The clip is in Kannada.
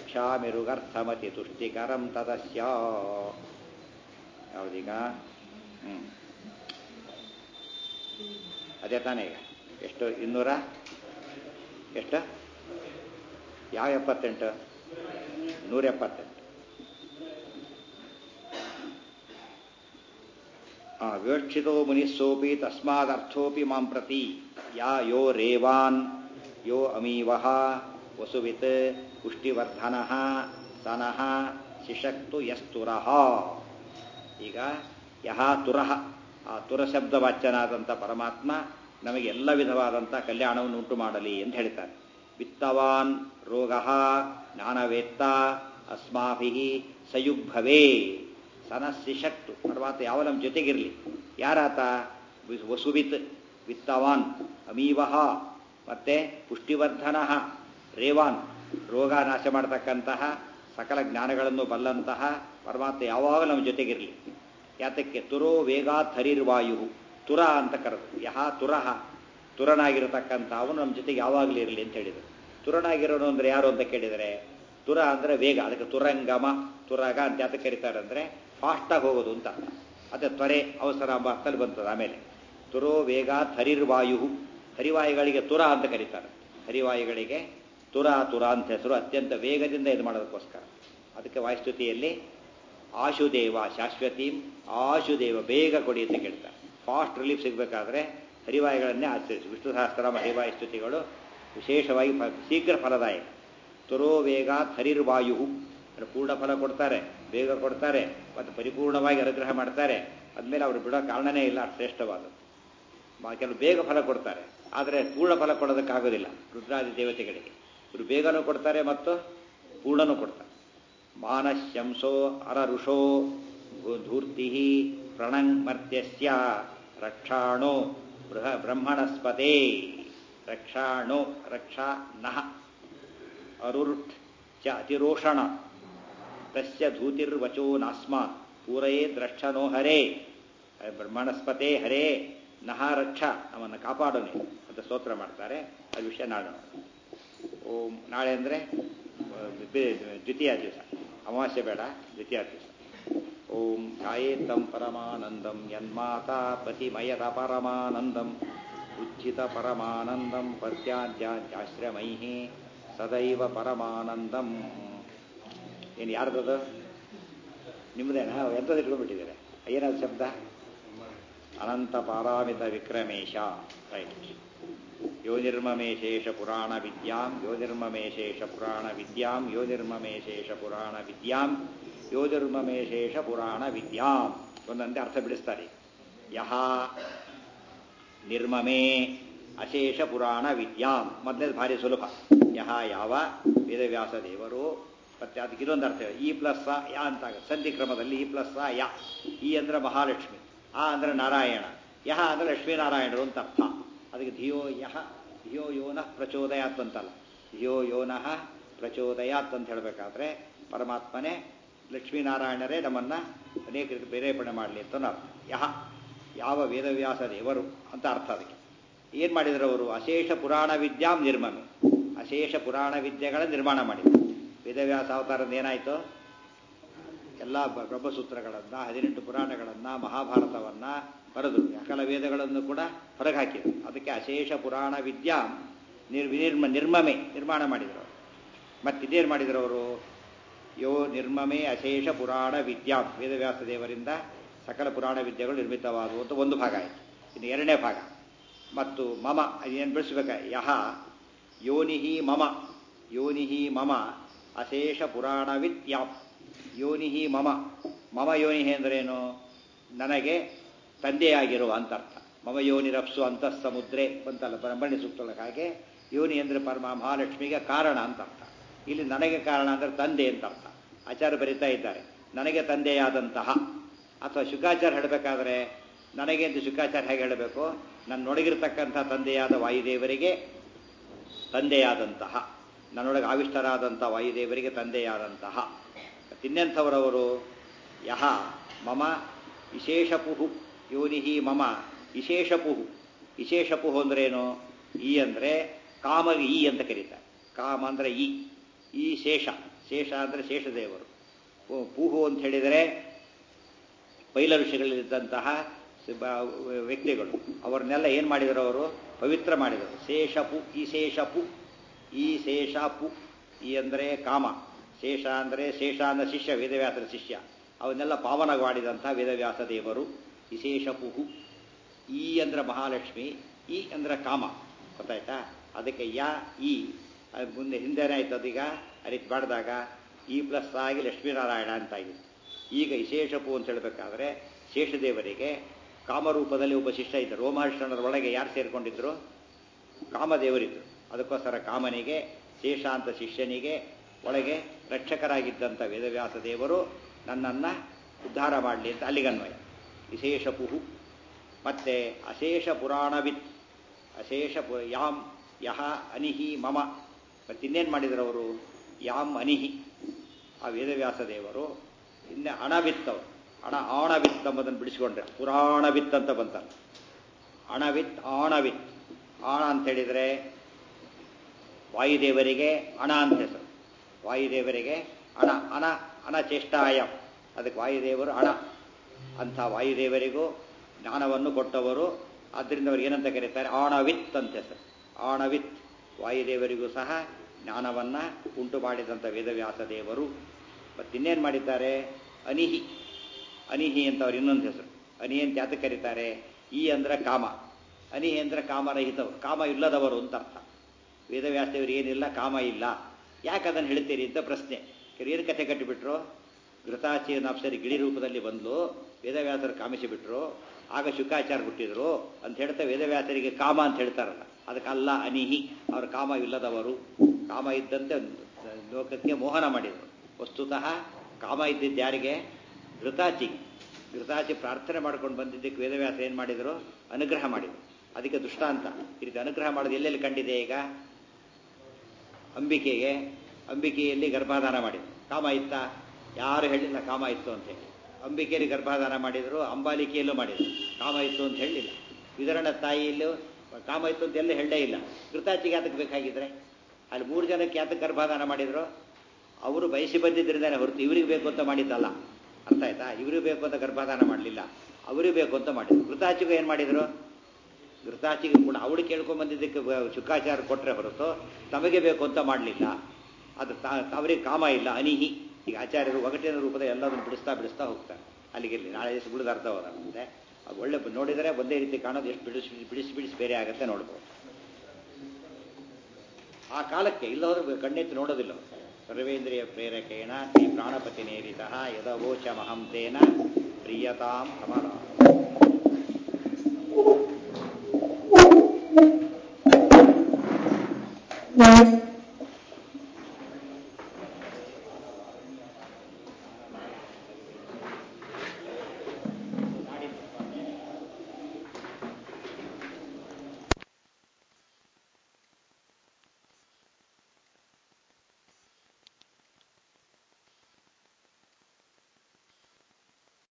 ವಕ್ಷ್ಯಾಮಿರುಗರ್ಥಮತಿ ತುಷ್ಟಿಕರಂ ತದಸ್ಯ ಯಾವುದೀಗ ಹ್ಞೂ ಅದೇ ತಾನೇ ಈಗ ಎಷ್ಟು ಇನ್ನೂರ ಎಷ್ಟು ಯಾವ ಎಪ್ಪತ್ತೆಂಟು ನೂರ ಎಪ್ಪತ್ತೆಂಟು ವಿವಕ್ಷಿತೋ ಮುನಿಸ್ಸೋಪಿ ತಸ್ಮಾದರ್ಥೋಪಿ ಮಾಂ ಪ್ರತಿ ಯಾ ಯೋ ರೇವಾನ್ ಯೋ ಅಮೀವಃ ವಸುವಿತ್ ಪುಷ್ಟಿವರ್ಧನಃ ಸನಃ ಶಿಶಕ್ತು ಯಸ್ತುರಃ ಈಗ ಯಹ ತುರಃ ಆ ತುರ ಶಬ್ದ ವಾಚ್ಯನಾದಂಥ ಪರಮಾತ್ಮ ನಮಗೆ ಎಲ್ಲ ವಿಧವಾದಂಥ ಕಲ್ಯಾಣವನ್ನು ಉಂಟು ಮಾಡಲಿ ಅಂತ ಹೇಳ್ತಾರೆ ವಿತ್ತವಾನ್ ರೋಗ ಜ್ಞಾನವೇತ್ತ ಅಸ್ಮಾಭಿ ಸಯುಗ್ಭವೇ ಸನಸ್ಸಿಶಕ್ತು ಪರಮಾತ್ಮ ಯಾವ ನಮ್ಮ ಜೊತೆಗಿರಲಿ ಯಾರಾತ ವಸುವಿತ್ ವಿತ್ತವಾನ್ ಅಮೀವಹ ಮತ್ತೆ ಪುಷ್ಟಿವರ್ಧನ ರೇವಾನ್ ರೋಗ ನಾಶ ಮಾಡತಕ್ಕಂತಹ ಸಕಲ ಜ್ಞಾನಗಳನ್ನು ಬಲ್ಲಂತಹ ಪರಮಾತ್ಮ ಯಾವಾಗ ನಮ್ಮ ಜೊತೆಗಿರಲಿ ಯಾತಕ್ಕೆ ತುರೋ ವೇಗಾತ್ ಹರಿರ್ವಾಯು ತುರ ಅಂತ ಕರೆದು ಯಹ ತುರಹ ತುರನಾಗಿರತಕ್ಕಂಥ ಅವನು ನಮ್ಮ ಜೊತೆಗೆ ಯಾವಾಗಲೂ ಇರಲಿ ಅಂತ ಹೇಳಿದರು ತುರನಾಗಿರೋನು ಅಂದ್ರೆ ಯಾರು ಅಂತ ಕೇಳಿದರೆ ತುರ ಅಂದರೆ ವೇಗ ಅದಕ್ಕೆ ತುರಂಗಮ ತುರಗ ಅಂತ ಯಾತಕ್ಕೆ ಕರೀತಾರೆ ಅಂದರೆ ಫಾಸ್ಟಾಗಿ ಹೋಗೋದು ಅಂತ ಅದೇ ತ್ವರೆ ಅವಸರ ಎಂಬ ಅರ್ಥದಲ್ಲಿ ಬಂತದೆ ಆಮೇಲೆ ತುರೋ ವೇಗಾತ್ ಹರಿರ್ವಾಯು ಹರಿವಾಯುಗಳಿಗೆ ತುರ ಅಂತ ಕರೀತಾರೆ ಹರಿವಾಯುಗಳಿಗೆ ತುರ ತುರ ಅಂತ ಹೆಸರು ಅತ್ಯಂತ ವೇಗದಿಂದ ಇದು ಮಾಡೋದಕ್ಕೋಸ್ಕರ ಅದಕ್ಕೆ ವಾಯುಸ್ತುತಿಯಲ್ಲಿ ಆಶುದೇವ ಶಾಶ್ವತೀಂ ಆಶುದೇವ ಬೇಗ ಕೊಡಿ ಅಂತ ಕೇಳ್ತಾರೆ ಫಾಸ್ಟ್ ರಿಲೀಫ್ ಸಿಗಬೇಕಾದ್ರೆ ಹರಿವಾಯುಗಳನ್ನೇ ಆಚರಿಸಿ ವಿಷ್ಣು ಸಹಸ್ರನಾಮ ಹರಿವಾಯು ಸ್ತುತಿಗಳು ವಿಶೇಷವಾಗಿ ಫ ಶೀಘ್ರ ಫಲದಾಯಕ ತುರೋ ವೇಗಾತ್ ಹರಿರ್ವಾಯು ಪೂರ್ಣ ಫಲ ಕೊಡ್ತಾರೆ ಬೇಗ ಕೊಡ್ತಾರೆ ಮತ್ತು ಪರಿಪೂರ್ಣವಾಗಿ ಅನುಗ್ರಹ ಮಾಡ್ತಾರೆ ಅದ್ಮೇಲೆ ಅವರು ಬಿಡೋ ಕಾರಣನೇ ಇಲ್ಲ ಶ್ರೇಷ್ಠವಾದದ್ದು ಕೆಲವು ಬೇಗ ಫಲ ಕೊಡ್ತಾರೆ ಆದರೆ ಪೂರ್ಣ ಫಲ ಕೊಡೋದಕ್ಕಾಗೋದಿಲ್ಲ ರುದ್ರಾದಿ ದೇವತೆಗಳಿಗೆ ಇವರು ಬೇಗನೂ ಕೊಡ್ತಾರೆ ಮತ್ತು ಪೂರ್ಣನೂ ಕೊಡ್ತಾರೆ ಮಾನಶಂಸೋ ಅರಋಷೋ ಧೂರ್ತಿ ಪ್ರಣಂಗ್ ರಕ್ಷಾಣೋ ಬೃಹ ಬ್ರಹ್ಮಣಸ್ಪತೆ ರಕ್ಷಾಣೋ ರಕ್ಷಾ ನಃ ಅರುರುಟ್ ಚ ಅತಿರೋಷಣ ತಸ್ಯ ಧೂತಿರ್ವಚೋ ನಾಸ್ಮಾತ್ ಪೂರಯೇ ದ್ರಕ್ಷನೋ ಹರೇ ಬ್ರಹ್ಮಣಸ್ಪತೆ ಹರೇ ನಹ ರಕ್ಷ ನಮ್ಮನ್ನು ಕಾಪಾಡೋನೆ ಅಂತ ಸ್ತೋತ್ರ ಮಾಡ್ತಾರೆ ಅದು ವಿಷಯ ನಾಳೆ ಓಂ ನಾಳೆ ಅಂದರೆ ದ್ವಿತೀಯ ದಿವಸ ಅಮಾವಾಸ್ಯೆ ಬೇಡ ದ್ವಿತೀಯ ದಿವಸ ಓಂ ಗಾಯೇತ್ತಂ ಪರಮಾನಂದಂ ಯನ್ಮಾತಾ ಪತಿಮಯದ ಪರಮಾನಂದಂ ಉಜ್ಜಿತ ಪರಮಾನಂದಂ ಪತ್ಯಾದ್ಯಾಶ್ರಮೈ ಸದೈವ ಪರಮಾನಂದಂ ಏನು ಯಾರ್ದದು ನಿಮ್ಮದೇನಾ ಎಂಥದ್ದು ಇಟ್ಕೊಂಡ್ಬಿಟ್ಟಿದ್ದಾರೆ ಏನಾದ್ರು ಶಬ್ದ ಅನಂತ ಪಾರಾಮಿತ ವಿಕ್ರಮೇಶ ರೈಟ್ ಯೋನಿರ್ಮಮೇಶೇಷ ಪುರಾಣ ವಿದ್ಯಾಂ ಯೋನಿರ್ಮಮೇಶೇಷ ಪುರಾಣ ವಿದ್ಯಾಂ ಯೋನಿರ್ಮಮೇಶೇಷ ಪುರಾಣ ವಿದ್ಯಾಂ ಯೋನಿರ್ಮಮೇಶೇಷ ಪುರಾಣ ವಿದ್ಯಾಂ ಒಂದಂತೆ ಅರ್ಥ ಬಿಡಿಸ್ತಾರೆ ಯಹ ನಿರ್ಮಮೇ ಅಶೇಷ ಪುರಾಣ ವಿದ್ಯಾಂ ಮೊದಲನೇದು ಭಾರಿ ಸುಲಭ ಯಹ ಯಾವ ವೇದವ್ಯಾಸ ದೇವರು ಮತ್ತೆ ಅದಕ್ಕೆ ಇದೊಂದು ಅರ್ಥ ಈ ಪ್ಲಸ್ ಯಾ ಅಂತ ಸಂಧಿ ಕ್ರಮದಲ್ಲಿ ಈ ಪ್ಲಸ್ ಯಾ ಈ ಅಂದ್ರೆ ಮಹಾಲಕ್ಷ್ಮಿ ಆ ಅಂದ್ರೆ ನಾರಾಯಣ ಯಹ ಅಂದ್ರೆ ಲಕ್ಷ್ಮೀನಾರಾಯಣರು ಅಂತ ಅರ್ಥ ಅದಕ್ಕೆ ಧಿಯೋ ಯಹ ಧಿಯೋ ಯೋನಃ ಪ್ರಚೋದಯಾತ್ ಅಂತಲ್ಲ ಧಿಯೋ ಯೋನಃ ಪ್ರಚೋದಯಾತ್ ಅಂತ ಹೇಳಬೇಕಾದ್ರೆ ಪರಮಾತ್ಮನೇ ಲಕ್ಷ್ಮೀನಾರಾಯಣರೇ ನಮ್ಮನ್ನ ಅನೇಕ ರೀತಿ ಪ್ರೇರೇಪಣೆ ಮಾಡಲಿ ಅಂತ ಅರ್ಥ ಯಹ ಯಾವ ವೇದವ್ಯಾಸ ದೇವರು ಅಂತ ಅರ್ಥ ಅದಕ್ಕೆ ಏನು ಮಾಡಿದ್ರು ಅವರು ಅಶೇಷ ಪುರಾಣ ವಿದ್ಯಾಂ ನಿರ್ಮಮೆ ಅಶೇಷ ಪುರಾಣ ವಿದ್ಯೆಗಳ ನಿರ್ಮಾಣ ಮಾಡಿದರು ವೇದವ್ಯಾಸ ಅವತಾರದ ಏನಾಯಿತು ಎಲ್ಲ ಬ್ರಹ್ಮಸೂತ್ರಗಳನ್ನು ಹದಿನೆಂಟು ಪುರಾಣಗಳನ್ನು ಮಹಾಭಾರತವನ್ನು ಬರೆದು ಸಕಲ ವೇದಗಳನ್ನು ಕೂಡ ಹೊರಗೆ ಹಾಕಿದರು ಅದಕ್ಕೆ ಅಶೇಷ ಪುರಾಣ ವಿದ್ಯಾ ನಿರ್ ನಿರ್ಮ ನಿರ್ಮಮೆ ನಿರ್ಮಾಣ ಮಾಡಿದರು ಮತ್ತಿದೇನು ಮಾಡಿದರು ಅವರು ಯೋ ನಿರ್ಮಮೆ ಅಶೇಷ ಪುರಾಣ ವಿದ್ಯಾ ವೇದವ್ಯಾಸ ದೇವರಿಂದ ಸಕಲ ಪುರಾಣ ವಿದ್ಯೆಗಳು ನಿರ್ಮಿತವಾದವು ಅಂತ ಒಂದು ಭಾಗ ಆಯಿತು ಇನ್ನು ಎರಡನೇ ಭಾಗ ಮತ್ತು ಮಮ ಏನು ಬಿಡಿಸ್ಬೇಕ ಯಹ ಯೋನಿಹಿ ಮಮ ಯೋನಿಹಿ ಮಮ ಅಶೇಷ ಪುರಾಣ ವಿದ್ಯಾಂ ಯೋನಿಹಿ ಮಮ ಮಮ ಯೋನಿಹಿ ಅಂದ್ರೇನು ನನಗೆ ತಂದೆಯಾಗಿರುವ ಅಂತ ಅರ್ಥ ಮಮ ಯೋನಿ ರಪ್ಸು ಅಂತಃ ಸಮುದ್ರೆ ಅಂತಲ್ಲ ಬ್ರಹ್ಮಣ್ಯ ಸೂಕ್ತೊಳಗೆ ಹಾಗೆ ಯೋನಿ ಅಂದರೆ ಪರಮ ಮಹಾಲಕ್ಷ್ಮಿಗೆ ಕಾರಣ ಅಂತ ಅರ್ಥ ಇಲ್ಲಿ ನನಗೆ ಕಾರಣ ಅಂದರೆ ತಂದೆ ಅಂತ ಅರ್ಥ ಆಚಾರ್ಯ ಬರೀತಾ ಇದ್ದಾರೆ ನನಗೆ ತಂದೆಯಾದಂತಹ ಅಥವಾ ಶುಕಾಚಾರ ಹೇಳಬೇಕಾದ್ರೆ ನನಗೆ ಅಂತ ಶುಕಾಚಾರ ಹೇಗೆ ಹೇಳಬೇಕು ನನ್ನೊಳಗಿರ್ತಕ್ಕಂಥ ತಂದೆಯಾದ ವಾಯುದೇವರಿಗೆ ತಂದೆಯಾದಂತಹ ನನ್ನೊಳಗೆ ಆವಿಷ್ಟರಾದಂಥ ವಾಯುದೇವರಿಗೆ ತಂದೆಯಾದಂತಹ ತಿನ್ನೆಂಥವರವರು ಯಹ ಮಮ ವಿಶೇಷಪುಹು ಯೋನಿಹಿ ಮಮ ವಿಶೇಷಪುಹು ವಿಶೇಷಪುಹು ಅಂದ್ರೇನು ಈ ಅಂದರೆ ಕಾಮಗೆ ಈ ಅಂತ ಕರೀತಾರೆ ಕಾಮ ಅಂದರೆ ಈ ಈ ಶೇಷ ಶೇಷ ಅಂದರೆ ಶೇಷದೇವರು ಪೂ- ಪೂಹು ಅಂತ ಹೇಳಿದರೆ ಪೈಲ ಋಷಿಗಳಲ್ಲಿದ್ದಂತಹ ಸ- ಬ- ವ್ಯಕ್ತಿಗಳು ಅವರನ್ನೆಲ್ಲ ಏನು ಮಾಡಿದರು ಅವರು ಪವಿತ್ರ ಮಾಡಿದರು ಶೇಷಪು ಈ ಶೇಷಪು ಈ ಶೇಷಪು ಈ ಅಂದರೆ ಕಾಮ ಶೇಷ ಅಂದರೆ ಶೇಷ ಅಂದರೆ ಶಿಷ್ಯ ವೇದವ್ಯಾಸರ ಶಿಷ್ಯ ಅವನ್ನೆಲ್ಲ ಪಾವನ ಮಾಡಿದಂಥ ವೇದವ್ಯಾಸ ದೇವರು ವಿಶೇಷಪುಹು ಈ ಅಂದ್ರೆ ಮಹಾಲಕ್ಷ್ಮಿ ಈ ಅಂದ್ರೆ ಕಾಮ ಗೊತ್ತಾಯ್ತಾ ಅದಕ್ಕೆ ಯಾ ಈ ಅದ್ ಮುಂದೆ ಹಿಂದೆನೇ ಆಯ್ತು ಅದೀಗ ಆ ರೀತಿ ಮಾಡಿದಾಗ ಈ ಪ್ಲಸ್ ಆಗಿ ಲಕ್ಷ್ಮೀನಾರಾಯಣ ಅಂತ ಆಗಿದೆ ಈಗ ವಿಶೇಷಪು ಅಂತ ಹೇಳಬೇಕಾದ್ರೆ ಶೇಷದೇವರಿಗೆ ಕಾಮರೂಪದಲ್ಲಿ ಒಬ್ಬ ಶಿಷ್ಯ ಇದ್ದರು ರೋಮಹರ್ಷಣರ ಒಳಗೆ ಯಾರು ಸೇರಿಕೊಂಡಿದ್ರು ಕಾಮದೇವರಿದ್ರು ಅದಕ್ಕೋಸ್ಕರ ಕಾಮನಿಗೆ ಶೇಷ ಅಂತ ಶಿಷ್ಯನಿಗೆ ಒಳಗೆ ರಕ್ಷಕರಾಗಿದ್ದಂಥ ವೇದವ್ಯಾಸ ದೇವರು ನನ್ನನ್ನು ಉದ್ಧಾರ ಮಾಡಲಿ ಅಂತ ಅಲ್ಲಿಗನ್ವಯ ವಿಶೇಷಪುಹು ಮತ್ತೆ ಅಶೇಷ ಪುರಾಣವಿತ್ ಅಶೇಷ ಪು ಯಾಮ್ ಯಹ ಅನಿಹಿ ಮಮ ಮತ್ತೆ ಇನ್ನೇನು ಮಾಡಿದ್ರು ಅವರು ಯಾಮ್ ಅನಿಹಿ ಆ ವೇದವ್ಯಾಸ ದೇವರು ಇನ್ನೇ ಅಣವಿತ್ ಅವರು ಅಣ ಆಣವಿತ್ ಎಂಬುದನ್ನು ಬಿಡಿಸ್ಕೊಂಡ್ರೆ ಪುರಾಣವಿತ್ ಅಂತ ಬಂತಲ್ಲ ಅಣವಿತ್ ಆಣವಿತ್ ಆಣ ಅಂತ ಹೇಳಿದರೆ ವಾಯುದೇವರಿಗೆ ಅಣ ಅಂತ ಹೆಸರು ವಾಯುದೇವರಿಗೆ ಅಣ ಅಣ ಅಣಚೇಷ್ಟಾಯ ಅದಕ್ಕೆ ವಾಯುದೇವರು ಅಣ ಅಂಥ ವಾಯುದೇವರಿಗೂ ಜ್ಞಾನವನ್ನು ಕೊಟ್ಟವರು ಆದ್ದರಿಂದ ಅವ್ರಿಗೆ ಏನಂತ ಕರೀತಾರೆ ಆಣವಿತ್ ಅಂತ ಹೆಸರು ಆಣವಿತ್ ವಾಯುದೇವರಿಗೂ ಸಹ ಜ್ಞಾನವನ್ನು ಉಂಟು ಮಾಡಿದಂಥ ವೇದವ್ಯಾಸ ದೇವರು ಮತ್ತಿನ್ನೇನು ಮಾಡಿದ್ದಾರೆ ಅನಿಹಿ ಅನಿಹಿ ಅಂತ ಅವ್ರು ಇನ್ನೊಂದು ಹೆಸರು ಅನಿ ಅಂತ ಯಾತಕ್ಕೆ ಕರೀತಾರೆ ಈ ಅಂದ್ರೆ ಕಾಮ ಅನಿಹಿ ಅಂದ್ರೆ ಕಾಮರಹಿತವರು ಕಾಮ ಇಲ್ಲದವರು ಅಂತ ಅರ್ಥ ವೇದವ್ಯಾಸದೇವರು ಏನಿಲ್ಲ ಕಾಮ ಇಲ್ಲ ಯಾಕೆ ಅದನ್ನು ಹೇಳ್ತೀರಿ ಅಂತ ಪ್ರಶ್ನೆ ಏನು ಕಥೆ ಕಟ್ಟಿಬಿಟ್ರು ಘೃತಾಚಿಯನ ಅಪ್ಸರಿ ಗಿಳಿ ರೂಪದಲ್ಲಿ ಬಂದು ವೇದವ್ಯಾಸರು ಕಾಮಿಸಿಬಿಟ್ರು ಆಗ ಶುಕಾಚಾರ ಹುಟ್ಟಿದ್ರು ಅಂತ ಹೇಳ್ತಾ ವೇದವ್ಯಾಸರಿಗೆ ಕಾಮ ಅಂತ ಹೇಳ್ತಾರಲ್ಲ ಅದಕ್ಕಲ್ಲ ಅನಿಹಿ ಅವ್ರ ಕಾಮ ಇಲ್ಲದವರು ಕಾಮ ಇದ್ದಂತೆ ಲೋಕಕ್ಕೆ ಮೋಹನ ಮಾಡಿದರು ವಸ್ತುತಃ ಕಾಮ ಇದ್ದಿದ್ದು ಯಾರಿಗೆ ಘೃತಾಚಿ ಘೃತಾಚಿ ಪ್ರಾರ್ಥನೆ ಮಾಡ್ಕೊಂಡು ಬಂದಿದ್ದಕ್ಕೆ ವೇದವ್ಯಾಸ ಏನು ಮಾಡಿದರು ಅನುಗ್ರಹ ಮಾಡಿದರು ಅದಕ್ಕೆ ದುಷ್ಟಾಂತ ಈ ರೀತಿ ಅನುಗ್ರಹ ಮಾಡೋದು ಎಲ್ಲೆಲ್ಲಿ ಕಂಡಿದೆ ಈಗ ಅಂಬಿಕೆಗೆ ಅಂಬಿಕೆಯಲ್ಲಿ ಗರ್ಭಾಧಾನ ಮಾಡಿದ್ರು ಕಾಮ ಇತ್ತ ಯಾರು ಹೇಳಿಲ್ಲ ಕಾಮ ಇತ್ತು ಅಂತ ಹೇಳಿ ಅಂಬಿಕೆಯಲ್ಲಿ ಗರ್ಭಾಧಾನ ಮಾಡಿದ್ರು ಅಂಬಾಲಿಕೆಯಲ್ಲೂ ಮಾಡಿದ್ರು ಕಾಮ ಇತ್ತು ಅಂತ ಹೇಳಿಲ್ಲ ವಿದರಣ ತಾಯಿಯಲ್ಲೂ ಕಾಮ ಇತ್ತು ಅಂತ ಎಲ್ಲ ಹೇಳಲೇ ಇಲ್ಲ ಕೃತಾಚಿಗೆ ಯಾತಕ್ಕೆ ಬೇಕಾಗಿದ್ರೆ ಅಲ್ಲಿ ಮೂರು ಜನಕ್ಕೆ ಯಾತಕ್ಕೆ ಗರ್ಭಾಧಾನ ಮಾಡಿದ್ರು ಅವರು ಬಯಸಿ ಬಂದಿದ್ದರಿಂದಾನೆ ಹೊರತು ಇವ್ರಿಗೆ ಬೇಕು ಅಂತ ಮಾಡಿದ್ದಲ್ಲ ಅರ್ಥ ಆಯ್ತಾ ಇವ್ರಿಗೆ ಬೇಕು ಅಂತ ಗರ್ಭಾಧಾನ ಮಾಡಲಿಲ್ಲ ಅವರಿಗೆ ಬೇಕು ಅಂತ ಮಾಡಿದ್ರು ಕೃತಾಚಿಗೂ ಏನು ಮಾಡಿದ್ರು ಘೃತಾಚಿಗೆ ಕೂಡ ಅವಳು ಕೇಳ್ಕೊಂಡ್ ಬಂದಿದ್ದಕ್ಕೆ ಶುಕ್ರಾಚಾರ ಕೊಟ್ಟರೆ ಹೊರತು ತಮಗೆ ಬೇಕು ಅಂತ ಮಾಡಲಿಲ್ಲ ಅದು ಅವರಿಗೆ ಕಾಮ ಇಲ್ಲ ಅನಿಹಿ ಈಗ ಆಚಾರ್ಯರು ಒಗಟಿನ ರೂಪದ ಎಲ್ಲದನ್ನು ಬಿಡಿಸ್ತಾ ಬಿಡಿಸ್ತಾ ಹೋಗ್ತಾರೆ ಅಲ್ಲಿಗಿರಲಿ ನಾಳೆ ದಿವಸ ಬಿಡಿದ ಅರ್ಥ ಹೋದಂತೆ ಅದು ಒಳ್ಳೆ ನೋಡಿದರೆ ಒಂದೇ ರೀತಿ ಕಾಣೋದು ಎಷ್ಟು ಬಿಡಿಸಿ ಬಿಡಿಸಿ ಬಿಡಿಸಿ ಬೇರೆ ಆಗುತ್ತೆ ನೋಡ್ಬೋದು ಆ ಕಾಲಕ್ಕೆ ಇಲ್ಲ ಹೋದ್ರೆ ಕಣ್ಣೆತ್ತಿ ನೋಡೋದಿಲ್ಲ ಸರ್ವೇಂದ್ರಿಯ ಪ್ರೇರಕೇಣ ಶ್ರೀ ಪ್ರಾಣಪತಿ ನೇರಿತ ಯದವೋಚ ಮಹಂತೇನ ಪ್ರಿಯತಾಂ ಕಮಲ